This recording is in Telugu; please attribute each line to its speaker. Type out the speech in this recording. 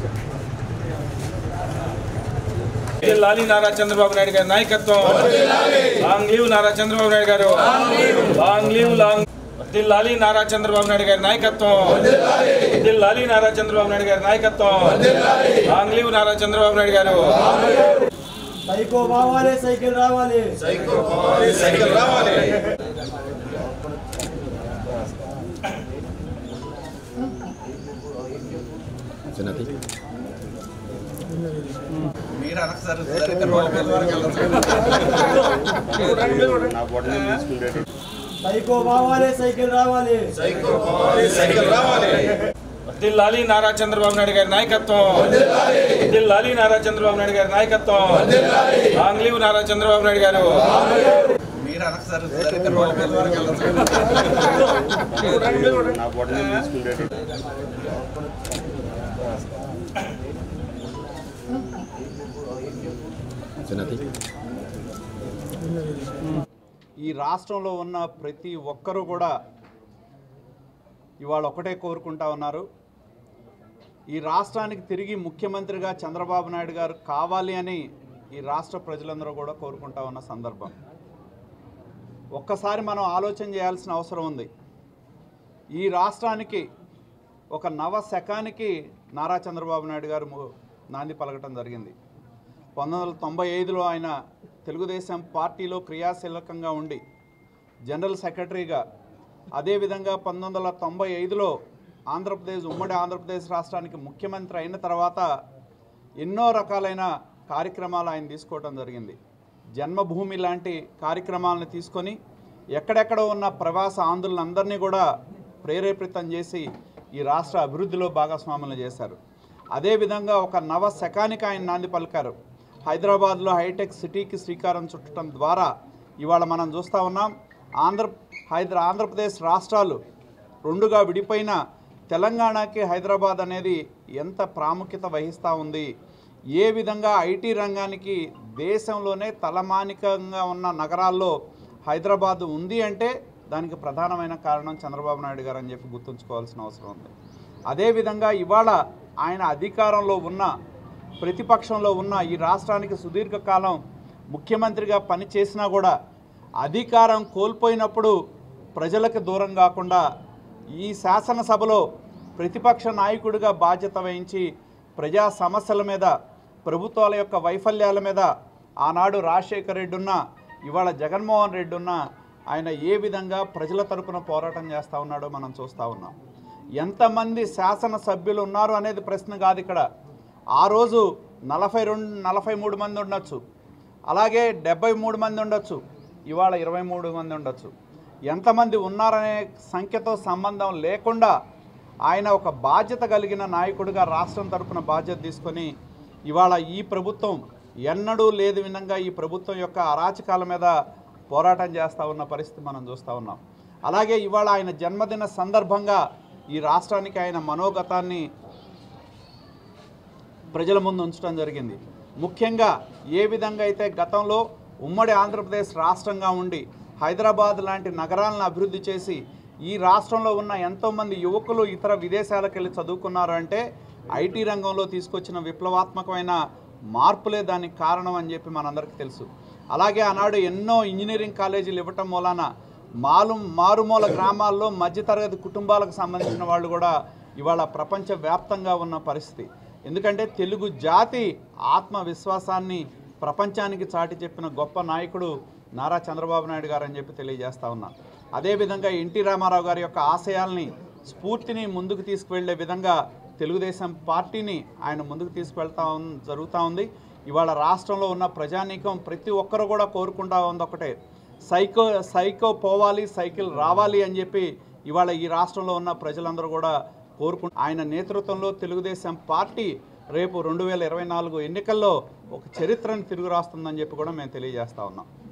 Speaker 1: లాలి నారా చంద్రబాబు నాయుడు గారి నాయకత్వం లాంగ్ లీవ్ నారా చంద్రబాబు నాయుడు గారు లాంగ్ లీవ్ లాంగ్ లాలి నారా చంద్రబాబు నాయుడు గారి నాయకత్వం లాలి నారా చంద్రబాబు నాయుడు గారి నాయకత్వం లాంగ్ లీవ్ నారా చంద్రబాబు నాయుడు గారు
Speaker 2: సైకో కావాలి సైకిల్ రావాలి
Speaker 1: సైకిల్ రావాలి
Speaker 3: మీరు అనొకసారి సరిగ్గా రోడ్డు మీద వరకు వెళ్ళొచ్చు.
Speaker 2: సైకో కావాలి సైకిల్ రావాలి
Speaker 1: సైకిల్ రావాలి లాలి నారా చంద్రబాబు నాయుడు గారి నాయకత్వం లాలి నారా చంద్రబాబు నాయుడు గారి నాయకత్వం లాంగ్ లీవ్ నారా చంద్రబాబు నాయుడు గారు
Speaker 3: మీరు అనొకసారి సరిగ్గా రోడ్డు మీద వరకు వెళ్ళొచ్చు.
Speaker 4: ఈ రాష్ట్రంలో ఉన్న ప్రతి ఒక్కరూ కూడా ఇవాళ ఒకటే కోరుకుంటా ఉన్నారు ఈ రాష్ట్రానికి తిరిగి ముఖ్యమంత్రిగా చంద్రబాబు నాయుడు గారు కావాలి అని ఈ రాష్ట్ర ప్రజలందరూ కూడా కోరుకుంటా ఉన్న సందర్భం ఒక్కసారి మనం ఆలోచన చేయాల్సిన అవసరం ఉంది ఈ రాష్ట్రానికి ఒక నవ శకానికి నారా చంద్రబాబు నాయుడు గారు ము- నాంది పలకటం జరిగింది పంతొమ్మిది వందల తొంభై ఐదులో ఆయన తెలుగుదేశం పార్టీలో క్రియాశీలకంగా ఉండి జనరల్ సెక్రటరీగా అదేవిధంగా పంతొమ్మిది వందల తొంభై ఐదులో ఆంధ్రప్రదేశ్ ఉమ్మడి ఆంధ్రప్రదేశ్ రాష్ట్రానికి ముఖ్యమంత్రి అయిన తర్వాత ఎన్నో రకాలైన కార్యక్రమాలు ఆయన తీసుకోవడం జరిగింది జన్మభూమి లాంటి కార్యక్రమాలను తీసుకొని ఎక్కడెక్కడ ఉన్న ప్రవాస ఆంధ్రులందరినీ కూడా ప్రేరేపితం చేసి ఈ రాష్ట్ర అభివృద్ధిలో భాగస్వాములు చేశారు అదేవిధంగా ఒక నవ శకానికి ఆయన నాంది పలికారు హైదరాబాద్లో హైటెక్ సిటీకి శ్రీకారం చుట్టడం ద్వారా ఇవాళ మనం చూస్తూ ఉన్నాం ఆంధ్ర హైదరా ఆంధ్రప్రదేశ్ రాష్ట్రాలు రెండుగా విడిపోయిన తెలంగాణకి హైదరాబాద్ అనేది ఎంత ప్రాముఖ్యత వహిస్తూ ఉంది ఏ విధంగా ఐటీ రంగానికి దేశంలోనే తలమానికంగా ఉన్న నగరాల్లో హైదరాబాద్ ఉంది అంటే దానికి ప్రధానమైన కారణం చంద్రబాబు నాయుడు గారు అని చెప్పి గుర్తుంచుకోవాల్సిన అవసరం ఉంది అదేవిధంగా ఇవాళ ఆయన అధికారంలో ఉన్న ప్రతిపక్షంలో ఉన్న ఈ రాష్ట్రానికి సుదీర్ఘకాలం ముఖ్యమంత్రిగా పనిచేసినా కూడా అధికారం కోల్పోయినప్పుడు ప్రజలకు దూరం కాకుండా ఈ శాసనసభలో ప్రతిపక్ష నాయకుడిగా బాధ్యత వహించి ప్రజా సమస్యల మీద ప్రభుత్వాల యొక్క వైఫల్యాల మీద ఆనాడు రాజశేఖర రెడ్డి ఉన్న ఇవాళ జగన్మోహన్ రెడ్డి ఉన్న ఆయన ఏ విధంగా ప్రజల తరపున పోరాటం చేస్తూ ఉన్నాడో మనం చూస్తూ ఉన్నాం ఎంతమంది శాసనసభ్యులు ఉన్నారు అనేది ప్రశ్న కాదు ఇక్కడ ఆ రోజు నలభై రెండు నలభై మూడు మంది ఉండొచ్చు అలాగే డెబ్బై మూడు మంది ఉండొచ్చు ఇవాళ ఇరవై మూడు మంది ఉండొచ్చు ఎంతమంది ఉన్నారనే సంఖ్యతో సంబంధం లేకుండా ఆయన ఒక బాధ్యత కలిగిన నాయకుడిగా రాష్ట్రం తరపున బాధ్యత తీసుకొని ఇవాళ ఈ ప్రభుత్వం ఎన్నడూ లేదు విధంగా ఈ ప్రభుత్వం యొక్క అరాచకాల మీద పోరాటం చేస్తూ ఉన్న పరిస్థితి మనం చూస్తూ ఉన్నాం అలాగే ఇవాళ ఆయన జన్మదిన సందర్భంగా ఈ రాష్ట్రానికి ఆయన మనోగతాన్ని ప్రజల ముందు ఉంచడం జరిగింది ముఖ్యంగా ఏ విధంగా అయితే గతంలో ఉమ్మడి ఆంధ్రప్రదేశ్ రాష్ట్రంగా ఉండి హైదరాబాద్ లాంటి నగరాలను అభివృద్ధి చేసి ఈ రాష్ట్రంలో ఉన్న ఎంతోమంది యువకులు ఇతర విదేశాలకు వెళ్ళి చదువుకున్నారు అంటే ఐటీ రంగంలో తీసుకొచ్చిన విప్లవాత్మకమైన మార్పులే దానికి కారణం అని చెప్పి మనందరికీ తెలుసు అలాగే ఆనాడు ఎన్నో ఇంజనీరింగ్ కాలేజీలు ఇవ్వటం మూలాన మాలు మారుమూల గ్రామాల్లో మధ్యతరగతి కుటుంబాలకు సంబంధించిన వాళ్ళు కూడా ఇవాళ ప్రపంచవ్యాప్తంగా ఉన్న పరిస్థితి ఎందుకంటే తెలుగు జాతి ఆత్మవిశ్వాసాన్ని ప్రపంచానికి చాటి చెప్పిన గొప్ప నాయకుడు నారా చంద్రబాబు నాయుడు గారు అని చెప్పి తెలియజేస్తా ఉన్నాను అదేవిధంగా ఎన్టీ రామారావు గారి యొక్క ఆశయాల్ని స్ఫూర్తిని ముందుకు తీసుకువెళ్ళే విధంగా తెలుగుదేశం పార్టీని ఆయన ముందుకు తీసుకువెళ్తా ఉన్- జరుగుతూ ఉంది ఇవాళ రాష్ట్రంలో ఉన్న ప్రజానీకం ప్రతి ఒక్కరు కూడా కోరుకుంటా ఉంది ఒకటే సైకో సైకో పోవాలి సైకిల్ రావాలి అని చెప్పి ఇవాళ ఈ రాష్ట్రంలో ఉన్న ప్రజలందరూ కూడా కోరుకు ఆయన నేతృత్వంలో తెలుగుదేశం పార్టీ రేపు రెండు వేల ఇరవై నాలుగు ఎన్నికల్లో ఒక చరిత్రను తిరుగు రాస్తుందని చెప్పి కూడా మేము తెలియజేస్తా ఉన్నాం